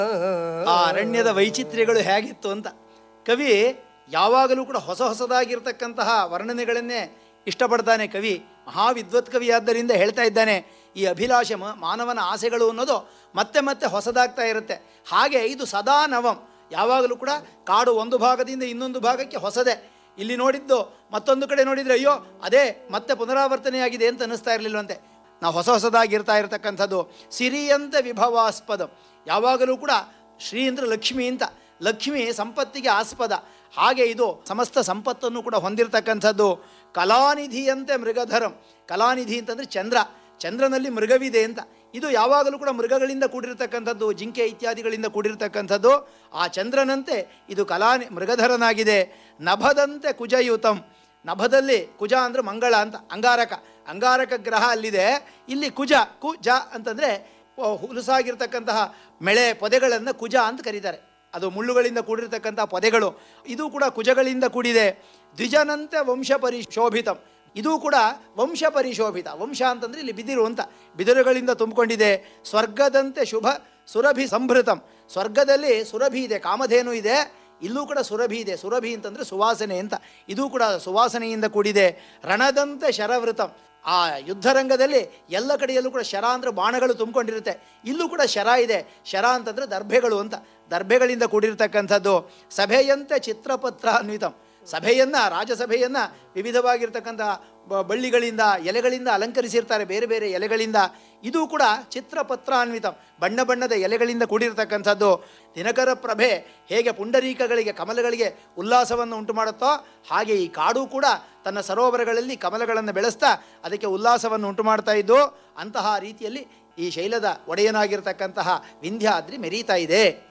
ಆ ಅರಣ್ಯದ ವೈಚಿತ್ರ್ಯಗಳು ಹೇಗಿತ್ತು ಅಂತ ಕವಿ ಯಾವಾಗಲೂ ಕೂಡ ಹೊಸ ಹೊಸದಾಗಿರ್ತಕ್ಕಂತಹ ವರ್ಣನೆಗಳನ್ನೇ ಇಷ್ಟಪಡ್ತಾನೆ ಕವಿ ಮಹಾವಿದ್ವತ್ ಕವಿ ಆದ್ದರಿಂದ ಹೇಳ್ತಾ ಇದ್ದಾನೆ ಈ ಅಭಿಲಾಷೆ ಮ- ಮಾನವನ ಆಸೆಗಳು ಅನ್ನೋದು ಮತ್ತೆ ಮತ್ತೆ ಹೊಸದಾಗ್ತಾ ಇರುತ್ತೆ ಹಾಗೆ ಇದು ಸದಾ ನವಂ ಯಾವಾಗಲೂ ಕೂಡ ಕಾಡು ಒಂದು ಭಾಗದಿಂದ ಇನ್ನೊಂದು ಭಾಗಕ್ಕೆ ಹೊಸದೇ ಇಲ್ಲಿ ನೋಡಿದ್ದು ಮತ್ತೊಂದು ಕಡೆ ನೋಡಿದರೆ ಅಯ್ಯೋ ಅದೇ ಮತ್ತೆ ಪುನರಾವರ್ತನೆಯಾಗಿದೆ ಅಂತ ಅನ್ನಿಸ್ತಾ ಇರಲಿಲ್ಲವಂತೆ ನಾವು ಹೊಸ ಹೊಸದಾಗಿರ್ತಾ ಇರತಕ್ಕಂಥದ್ದು ಸಿರಿಯಂತೆ ವಿಭವಾಸ್ಪದ ಯಾವಾಗಲೂ ಕೂಡ ಶ್ರೀ ಅಂದ್ರೆ ಲಕ್ಷ್ಮಿ ಅಂತ ಲಕ್ಷ್ಮಿ ಸಂಪತ್ತಿಗೆ ಆಸ್ಪದ ಹಾಗೆ ಇದು ಸಮಸ್ತ ಸಂಪತ್ತನ್ನು ಕೂಡ ಹೊಂದಿರತಕ್ಕಂಥದ್ದು ಕಲಾನಿಧಿಯಂತೆ ಮೃಗಧರಂ ಕಲಾನಿಧಿ ಅಂತಂದರೆ ಚಂದ್ರ ಚಂದ್ರನಲ್ಲಿ ಮೃಗವಿದೆ ಅಂತ ಇದು ಯಾವಾಗಲೂ ಕೂಡ ಮೃಗಗಳಿಂದ ಕೂಡಿರ್ತಕ್ಕಂಥದ್ದು ಜಿಂಕೆ ಇತ್ಯಾದಿಗಳಿಂದ ಕೂಡಿರ್ತಕ್ಕಂಥದ್ದು ಆ ಚಂದ್ರನಂತೆ ಇದು ಕಲಾ ಮೃಗಧರನಾಗಿದೆ ನಭದಂತೆ ಕುಜಯುತಂ ನಭದಲ್ಲಿ ಕುಜ ಅಂದರೆ ಮಂಗಳ ಅಂತ ಅಂಗಾರಕ ಅಂಗಾರಕ ಗ್ರಹ ಅಲ್ಲಿದೆ ಇಲ್ಲಿ ಕುಜ ಕುಜ ಅಂತಂದರೆ ಹುಲಸಾಗಿರ್ತಕ್ಕಂತಹ ಮೆಳೆ ಪೊದೆಗಳನ್ನು ಕುಜ ಅಂತ ಕರೀತಾರೆ ಅದು ಮುಳ್ಳುಗಳಿಂದ ಕೂಡಿರ್ತಕ್ಕಂಥ ಪೊದೆಗಳು ಇದು ಕೂಡ ಕುಜಗಳಿಂದ ಕೂಡಿದೆ ದ್ವಿಜನಂತೆ ವಂಶ ಪರಿಶೋಭಿತಂ ಇದು ಕೂಡ ವಂಶ ಪರಿಶೋಭಿತ ವಂಶ ಅಂತಂದರೆ ಇಲ್ಲಿ ಬಿದಿರು ಅಂತ ಬಿದಿರುಗಳಿಂದ ತುಂಬಿಕೊಂಡಿದೆ ಸ್ವರ್ಗದಂತೆ ಶುಭ ಸುರಭಿ ಸಂಭೃತಂ ಸ್ವರ್ಗದಲ್ಲಿ ಸುರಭಿ ಇದೆ ಕಾಮಧೇನು ಇದೆ ಇಲ್ಲೂ ಕೂಡ ಸುರಭಿ ಇದೆ ಸುರಭಿ ಅಂತಂದರೆ ಸುವಾಸನೆ ಅಂತ ಇದು ಕೂಡ ಸುವಾಸನೆಯಿಂದ ಕೂಡಿದೆ ರಣದಂತೆ ಶರವೃತಂ ಆ ಯುದ್ಧರಂಗದಲ್ಲಿ ಎಲ್ಲ ಕಡೆಯಲ್ಲೂ ಕೂಡ ಶರ ಅಂದರೆ ಬಾಣಗಳು ತುಂಬಿಕೊಂಡಿರುತ್ತೆ ಇಲ್ಲೂ ಕೂಡ ಶರ ಇದೆ ಶರ ಅಂತಂದರೆ ದರ್ಭೆಗಳು ಅಂತ ದರ್ಭೆಗಳಿಂದ ಕೂಡಿರ್ತಕ್ಕಂಥದ್ದು ಸಭೆಯಂತೆ ಚಿತ್ರಪತ್ರ ಅನ್ವಿತಂ ಸಭೆಯನ್ನು ರಾಜಸಭೆಯನ್ನು ವಿವಿಧವಾಗಿರ್ತಕ್ಕಂಥ ಬ- ಬಳ್ಳಿಗಳಿಂದ ಎಲೆಗಳಿಂದ ಅಲಂಕರಿಸಿರ್ತಾರೆ ಬೇರೆ ಬೇರೆ ಎಲೆಗಳಿಂದ ಇದು ಕೂಡ ಚಿತ್ರಪತ್ರಾನ್ವಿತಂ ಬಣ್ಣ ಬಣ್ಣದ ಎಲೆಗಳಿಂದ ಕೂಡಿರ್ತಕ್ಕಂಥದ್ದು ದಿನಕರ ಪ್ರಭೆ ಹೇಗೆ ಪುಂಡರೀಕಗಳಿಗೆ ಕಮಲಗಳಿಗೆ ಉಲ್ಲಾಸವನ್ನು ಉಂಟು ಮಾಡುತ್ತೋ ಹಾಗೆ ಈ ಕಾಡು ಕೂಡ ತನ್ನ ಸರೋವರಗಳಲ್ಲಿ ಕಮಲಗಳನ್ನು ಬೆಳೆಸ್ತಾ ಅದಕ್ಕೆ ಉಲ್ಲಾಸವನ್ನು ಉಂಟು ಮಾಡ್ತಾ ಇದ್ದು ಅಂತಹ ರೀತಿಯಲ್ಲಿ ಈ ಶೈಲದ ಒಡೆಯನಾಗಿರ್ತಕ್ಕಂತಹ ವಿಂಧ್ಯಾದ್ರಿ ಮೆರೀತಾ ಇದೆ